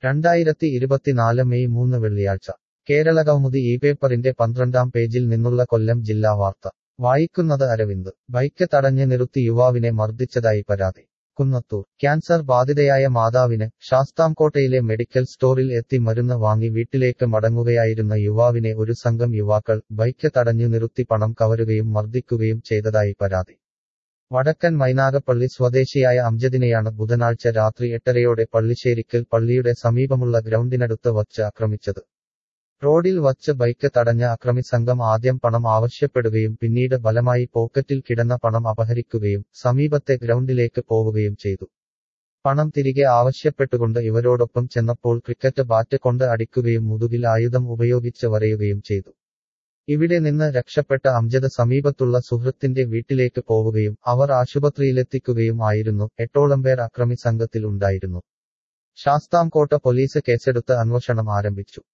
രണ്ടായിരത്തി ഇരുപത്തിനാല് മെയ് മൂന്ന് വെള്ളിയാഴ്ച കേരള കൗമുദി ഈ പേപ്പറിന്റെ പന്ത്രണ്ടാം പേജിൽ നിന്നുള്ള കൊല്ലം ജില്ലാ വാർത്ത വായിക്കുന്നത് അരവിന്ദ് ബൈക്ക് തടഞ്ഞ് നിർത്തി യുവാവിനെ മർദ്ദിച്ചതായി പരാതി കുന്നത്തൂർ ക്യാൻസർ ബാധിതയായ മാതാവിന് ശാസ്താംകോട്ടയിലെ മെഡിക്കൽ സ്റ്റോറിൽ എത്തി മരുന്ന് വാങ്ങി വീട്ടിലേക്ക് മടങ്ങുകയായിരുന്ന യുവാവിനെ ഒരു സംഘം യുവാക്കൾ ബൈക്ക് തടഞ്ഞു നിർത്തി പണം കവരുകയും മർദ്ദിക്കുകയും ചെയ്തതായി പരാതി വടക്കൻ മൈനാഗപ്പള്ളി സ്വദേശിയായ അംജദിനെയാണ് ബുധനാഴ്ച രാത്രി എട്ടരയോടെ പള്ളിശ്ശേരിക്കൽ പള്ളിയുടെ സമീപമുള്ള ഗ്രൗണ്ടിനടുത്ത് വച്ച് ആക്രമിച്ചത് റോഡിൽ വച്ച് ബൈക്ക് തടഞ്ഞ അക്രമി സംഘം ആദ്യം പണം ആവശ്യപ്പെടുകയും പിന്നീട് ബലമായി പോക്കറ്റിൽ കിടന്ന പണം അപഹരിക്കുകയും സമീപത്തെ ഗ്രൗണ്ടിലേക്ക് പോവുകയും ചെയ്തു പണം തിരികെ ആവശ്യപ്പെട്ടുകൊണ്ട് ഇവരോടൊപ്പം ചെന്നപ്പോൾ ക്രിക്കറ്റ് ബാറ്റ് കൊണ്ട് അടിക്കുകയും മുതുകിൽ ആയുധം ഉപയോഗിച്ച് വരയുകയും ചെയ്തു ഇവിടെ നിന്ന് രക്ഷപ്പെട്ട അംജദ് സമീപത്തുള്ള സുഹൃത്തിന്റെ വീട്ടിലേക്ക് പോവുകയും അവർ ആശുപത്രിയിലെത്തിക്കുകയും ആയിരുന്നു എട്ടോളം പേർ അക്രമി സംഘത്തിൽ ഉണ്ടായിരുന്നു ശാസ്താംകോട്ട പോലീസ് കേസെടുത്ത് അന്വേഷണം ആരംഭിച്ചു